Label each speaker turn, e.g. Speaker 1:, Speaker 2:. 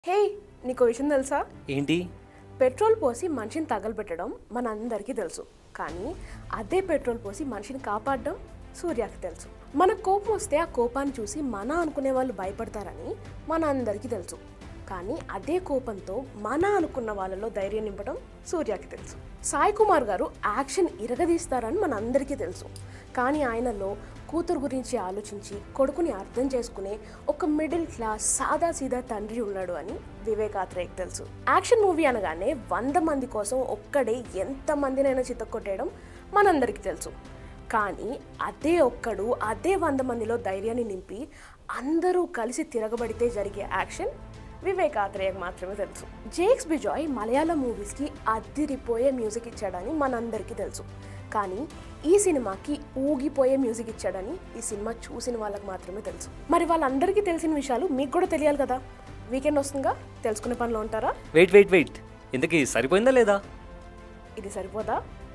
Speaker 1: హే నీకు విషయం తెలుసా
Speaker 2: ఏంటి
Speaker 1: పెట్రోల్ పోసి మనిషిని తగలబెట్టడం మన అందరికీ తెలుసు కానీ అదే పెట్రోల్ పోసి మనిషిని కాపాడడం సూర్యకి తెలుసు మన కోపం వస్తే ఆ కోపాన్ని చూసి మన అనుకునే వాళ్ళు భయపడతారని మన అందరికీ తెలుసు కానీ అదే కోపంతో మన అనుకున్న వాళ్ళలో ధైర్యం నింపడం సూర్యకి తెలుసు సాయి కుమార్ గారు యాక్షన్ ఇరగదీస్తారని మన అందరికీ తెలుసు కానీ ఆయనలో కూతురు గురించి ఆలోచించి కొడుకుని అర్థం చేసుకునే ఒక మిడిల్ క్లాస్ సాదా సీదా తండ్రి ఉన్నాడు అని వివేక్ ఆత్రేయకి తెలుసు యాక్షన్ మూవీ అనగానే వంద మంది కోసం ఒక్కడే ఎంత మందినైనా చిత్తకొట్టేయడం మనందరికీ తెలుసు కానీ అదే ఒక్కడు అదే వంద మందిలో ధైర్యాన్ని నింపి అందరూ కలిసి తిరగబడితే జరిగే యాక్షన్ వివేక్ ఆత్రేయకు మాత్రమే తెలుసు జేక్స్ బిజాయ్ మలయాళం మూవీస్కి అద్దిరిపోయే మ్యూజిక్ ఇచ్చాడని మనందరికీ తెలుసు కానీ ఈ సినిమాకి ఊగిపోయే మ్యూజిక్ ఇచ్చాడని ఈ సినిమా చూసిన వాళ్ళకి మాత్రమే తెలుసు మరి వాళ్ళందరికీ తెలిసిన విషయాలు మీకు కూడా తెలియాలి కదా వీకెండ్ వస్తుందిగా తెలుసుకునే పనిలో ఉంటారా
Speaker 2: వెయిట్ వెయిట్ వెయిట్ ఇంతకీ సరిపోయిందా లేదా
Speaker 1: ఇది సరిపోదా